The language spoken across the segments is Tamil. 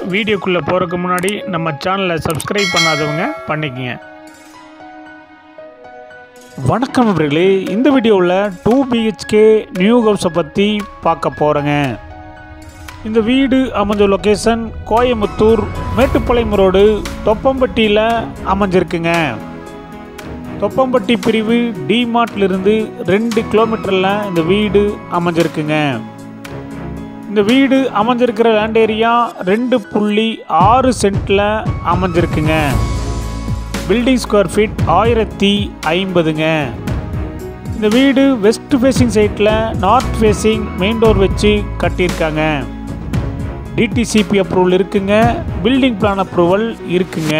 வீடியோக்குள்ளே போகிறதுக்கு முன்னாடி நம்ம சேனலை சப்ஸ்கிரைப் பண்ணாதவங்க பண்ணிக்கங்க வணக்கம் நண்பர்களே இந்த வீடியோவில் டூ பிஹெச்கே நியூ ஹவுஸை பற்றி பார்க்க போகிறேங்க இந்த வீடு அமைஞ்ச லொக்கேஷன் கோயம்புத்தூர் மேட்டுப்பாளையம் ரோடு தொப்பம்பட்டியில் அமைஞ்சிருக்குங்க தொப்பம்பட்டி பிரிவு டிமார்ட்லேருந்து ரெண்டு கிலோமீட்டரில் இந்த வீடு அமைஞ்சிருக்குங்க இந்த வீடு அமைஞ்சிருக்கிற லேண்ட் ஏரியா ரெண்டு புள்ளி ஆறு சென்ட்டில் அமைஞ்சிருக்குங்க பில்டிங் ஸ்கொயர் ஃபீட் ஆயிரத்தி ஐம்பதுங்க இந்த வீடு வெஸ்ட் ஃபேஸிங் சைட்டில் நார்த் ஃபேஸிங் மெயின் டோர் வச்சு கட்டியிருக்காங்க டிடிசிபி அப்ரூவல் இருக்குங்க பில்டிங் பிளான் அப்ரூவல் இருக்குங்க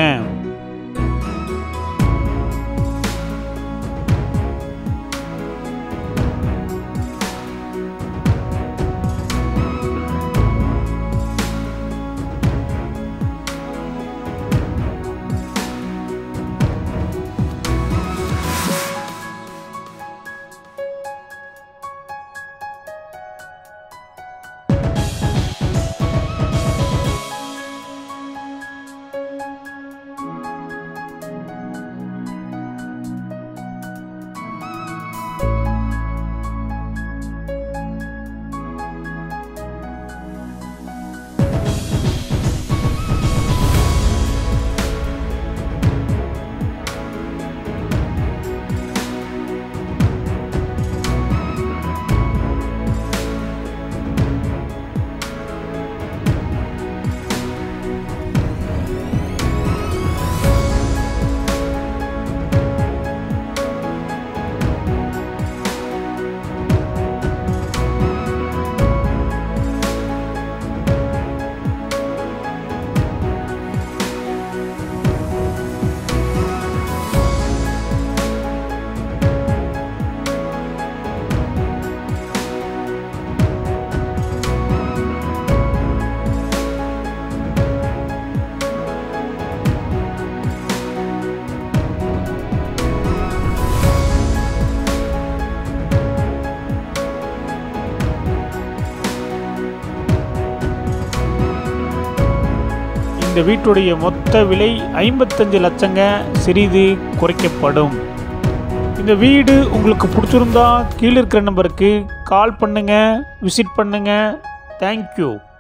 இந்த வீட்டுடைய மொத்த விலை ஐம்பத்தஞ்சு லட்சங்க சிறிது குறைக்கப்படும் இந்த வீடு உங்களுக்கு பிடிச்சிருந்தா கீழே இருக்கிற நம்பருக்கு கால் பண்ணுங்க விசிட் பண்ணுங்க தேங்க்யூ